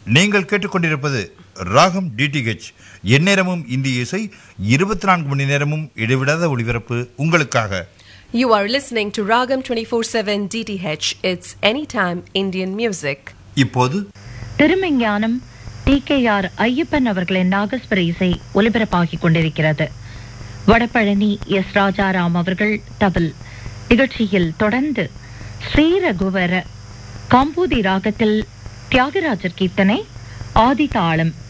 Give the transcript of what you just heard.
நீங்கள் கேட்டுக்கொண்டிருப்பது ராகம் டிடிஹெச் எந்நேரமும் இந்திய இசை இருபத்தி நான்கு மணி நேரமும் இடைவிடாத ஒளிபரப்பு உங்களுக்காக You are listening to Ragam 24/7 DTH. It's anytime Indian music. இப்போது Thirumeignanam T K R Ayyappan அவர்களின் நாகஸ்வர இசை ஒலிபரப்பாகிக் கொண்டிருக்கிறது வடபழனி எஸ் ராஜாராம் அவர்கள் தவில் நிகழ்ச்சியில் தொடர்ந்து ஸ்ரீரகுவர காம்பூதி ராகத்தில் தியாகராஜர் கீர்த்தனை ஆதி தாளம்